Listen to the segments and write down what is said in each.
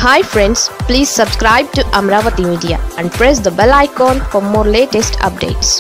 hi friends please subscribe to Amaravati media and press the bell icon for more latest updates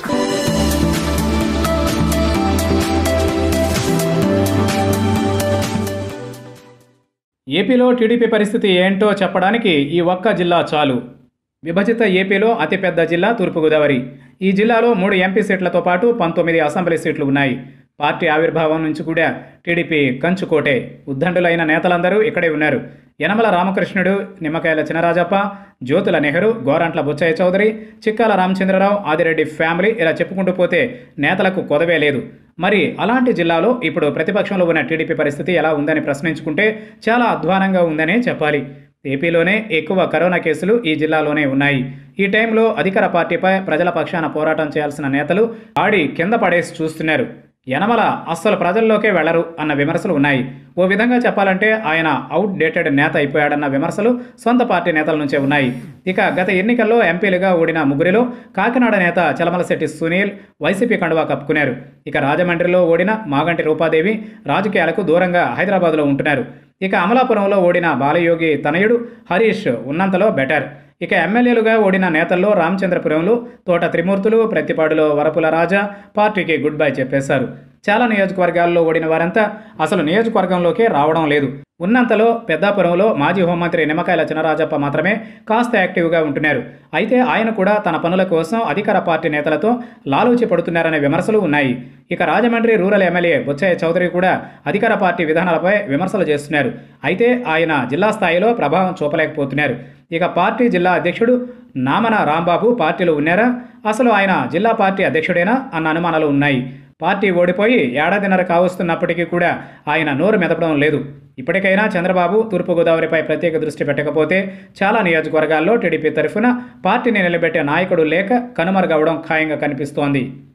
ఏపీలో TDP పరిస్థితి ఏంటో చెప్పడానికి ఈ ఒక్క జిల్లా చాలు విభజిత ఏపీలో అతిపెద్ద జిల్లా తూర్పుగోదావరి ఈ జిల్లాలో మూడు ఎంపీ సీట్లతో పాటు పంతొమ్మిది అసెంబ్లీ సీట్లు ఉన్నాయి పార్టీ ఆవిర్భావం నుంచి కూడా టీడీపీ కంచుకోటే ఉద్దండులైన నేతలందరూ ఇక్కడే ఉన్నారు యనమల రామకృష్ణుడు నిమ్మకాయల చినరాజప్ప జ్యోతుల నెహ్రూ గోరంట్ల బుచ్చయ్య చౌదరి చిక్కాల రామచంద్రరావు ఆదిరెడ్డి ఫ్యామిలీ ఇలా చెప్పుకుంటూ పోతే నేతలకు కొదవే లేదు మరి అలాంటి జిల్లాలో ఇప్పుడు ప్రతిపక్షంలో ఉన్న టీడీపీ పరిస్థితి ఎలా ఉందని ప్రశ్నించుకుంటే చాలా అధ్వానంగా ఉందనే చెప్పాలి ఏపీలోనే ఎక్కువ కరోనా కేసులు ఈ జిల్లాలోనే ఉన్నాయి ఈ టైంలో అధికార పార్టీపై ప్రజల పక్షాన పోరాటం చేయాల్సిన నేతలు ఆడి కింద పడేసి చూస్తున్నారు యనమల అస్సలు ప్రజల్లోకే వెళ్లరు అన్న విమర్శలు ఉన్నాయి ఓ విధంగా చెప్పాలంటే ఆయన అవుట్ డేటెడ్ నేత అయిపోయాడన్న విమర్శలు సొంత పార్టీ నేతల నుంచే ఉన్నాయి ఇక గత ఎన్నికల్లో ఎంపీలుగా ఓడిన ముగ్గురిలో కాకినాడ నేత చలమలశెట్టి సునీల్ వైసీపీ కండువా కప్పుకున్నారు ఇక రాజమండ్రిలో ఓడిన మాగంటి రూపాదేవి రాజకీయాలకు దూరంగా హైదరాబాద్లో ఉంటున్నారు ఇక అమలాపురంలో ఓడిన బాలయోగి తనయుడు హరీష్ ఉన్నంతలో బెటర్ ఇక ఎమ్మెల్యేలుగా ఓడిన నేతల్లో రామచంద్రపురంలో తోట త్రిమూర్తులు ప్రతిపాడులో వరపుల రాజా పార్టీకి గుడ్ బై చెప్పేశారు చాలా నియోజకవర్గాల్లో ఓడిన వారంతా అసలు నియోజకవర్గంలోకే రావడం లేదు ఉన్నంతలో పెద్దాపురంలో మాజీ హోంమంత్రి నిమ్మకాయల చినరాజప్ప మాత్రమే కాస్త యాక్టివ్గా ఉంటున్నారు అయితే ఆయన కూడా తన పనుల కోసం అధికార పార్టీ నేతలతో లాలూచి పడుతున్నారనే విమర్శలు ఉన్నాయి ఇక రాజమండ్రి రూరల్ ఎమ్మెల్యే బుచ్చయ్య చౌదరి కూడా అధికార పార్టీ విధానాలపై విమర్శలు చేస్తున్నారు అయితే ఆయన జిల్లా స్థాయిలో ప్రభావం చూపలేకపోతున్నారు ఇక పార్టీ జిల్లా అధ్యక్షుడు నామన రాంబాబు పార్టీలో ఉన్నారా అసలు ఆయన జిల్లా పార్టీ అధ్యక్షుడేనా అన్న అనుమానాలు ఉన్నాయి పార్టీ ఓడిపోయి ఏడాదిన్నర కావస్తున్నప్పటికీ కూడా ఆయన నోరు మెదపడం లేదు ఇప్పటికైనా చంద్రబాబు తూర్పుగోదావరిపై ప్రత్యేక దృష్టి పెట్టకపోతే చాలా నియోజకవర్గాల్లో టీడీపీ తరఫున పార్టీని నిలబెట్టే నాయకుడు లేక కనుమరుగవడం ఖాయంగా కనిపిస్తోంది